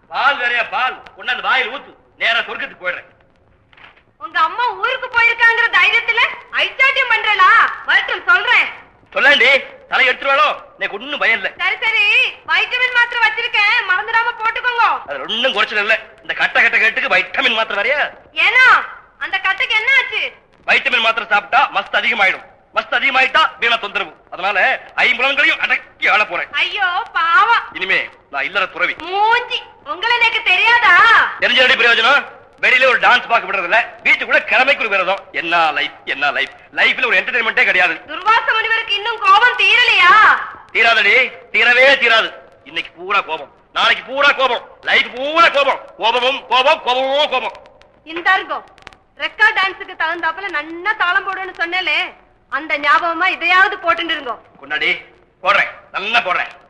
பால் வேறையா பால் கொண்டாந்து வாயில் ஊத்து நேரா சொர்க்கத்துக்கு போயிடுறேன் உங்க அம்மா ஊருக்கு போயிருக்காங்கிற தைரியத்துல ஐச்சாட்டியம் பண்றலா வரட்டும் சொல்றேன் சொல்லாண்டி தலை எடுத்துருவாளோ எனக்கு ஒண்ணும் பயம் இல்ல சரி சரி வைட்டமின் மாத்திரை வச்சிருக்கேன் மறந்துடாம போட்டுக்கோங்க அது ஒண்ணும் குறைச்சல் இல்ல இந்த கட்ட கட்ட கேட்டுக்கு வைட்டமின் மாத்திரை வரையா ஏன்னா அந்த கட்டைக்கு என்ன ஆச்சு வைட்டமின் மாத்திரை சாப்பிட்டா மஸ்த் அதிகமாயிடும் மஸ்த் அதிகமாயிட்டா வீணா தொந்தரவு அதனால ஐம்புலங்களையும் அடக்கி ஆள போறேன் ஐயோ பாவம் இனிமே நான் இல்லற துறவி மூஞ்சி உங்களை எனக்கு தெரியாதா தெரிஞ்சடி பிரயோஜனம் வெளியில ஒரு டான்ஸ் பார்க்க விடுறது இல்ல வீட்டுக்குள்ள கிழமைக்கு ஒரு விரதம் என்ன லைஃப் என்ன லைஃப் லைஃப்ல ஒரு என்டர்டைன்மெண்டே கிடையாது துர்வாச முனிவருக்கு இன்னும் கோபம் தீரலையா தீராதடி தீரவே தீராது இன்னைக்கு பூரா கோபம் நாளைக்கு பூரா கோபம் லைஃப் பூரா கோபம் கோபமும் கோபம் கோபமும் கோபம் இந்த இருங்கோ ரெக்கார்ட் டான்ஸுக்கு தகுந்தாப்புல நன்னா தாளம் போடுன்னு சொன்னேலே அந்த ஞாபகமா இதையாவது போட்டுட்டு இருங்கோ கொண்டாடி போடுறேன் நல்லா போடுறேன்